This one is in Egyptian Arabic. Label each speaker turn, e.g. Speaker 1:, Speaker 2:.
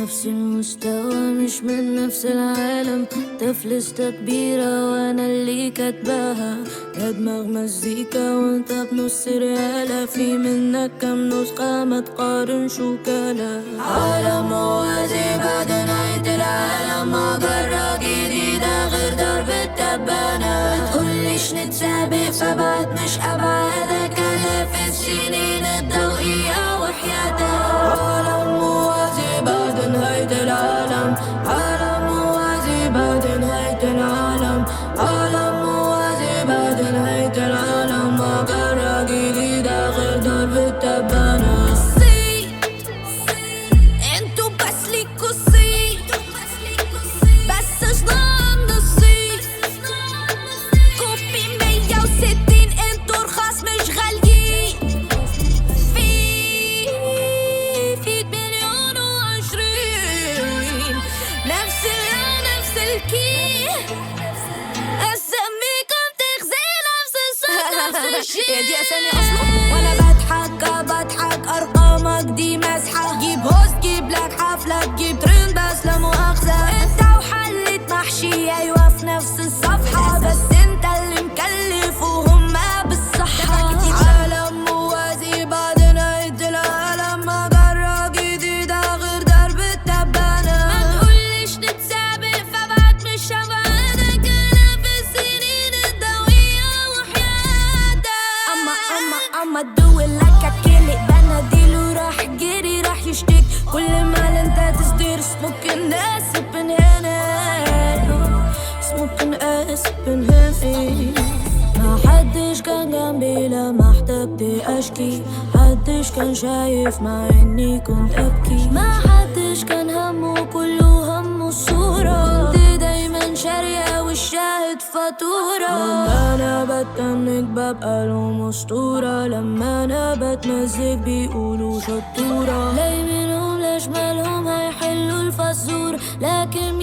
Speaker 1: نفس المستوى مش من نفس العالم تفلستة كبيرة وانا اللي كاتباها يا دماغ مزيكا وانت بنص ريالة في منك كم نسخة ما تقارن شو كلا عالم موازي بعد نهاية العالم مجرة جديدة غير درب التبانة متقوليش نتسابق فبعد مش أبعدك آلاف السنين الضوئية وحياتك عالم موازي بعد نهاية العالم عالم موازي بعد نهاية العالم عالم موازي بعد نهاية العالم مجرة جديدة غير درب التبانة
Speaker 2: انتو بس ليكوا صيت بس شضان نصيت كوبي مية وستين انتو رخاص مش غاليين في في مليون وعشرين نفس ال نفس الكي اسميكم تغزي نفس الصوت نفس الشي
Speaker 1: هي دي أسامي أصلا؟
Speaker 2: وانا بضحك بضحك ارقامك دي مسحه جيب هوست جيب لك حفله تجيب ترند بس لا مؤاخذه انت وحلة محشي ايوه في نفس الصفحه بس انت اللي مكلف وهم بالصحه عالم موازي بعد نهايه العالم مجره جديده غير درب التبانه ما تقوليش نتسابق فبعد مش هبعدك انا في السنين الضوئيه وحياتك اما اما اما تدول لك كيلي بناديل وراح جري راح يشتك كل ما انت تصدير سموكن اسبن هنا سموكن اسبن هنا ما حدش كان جنبي لما احتجت اشكي حدش كان شايف مع اني كنت ابكي ما حدش كان همه كله همه الصورة كنت دايما شارية والشاهد فاتورة لما انا بتنك ببقى لهم اسطورة لما انا بتمزج بيقولوا شطورة لاي منهم لا شمالهم هيحلوا الفزور لكن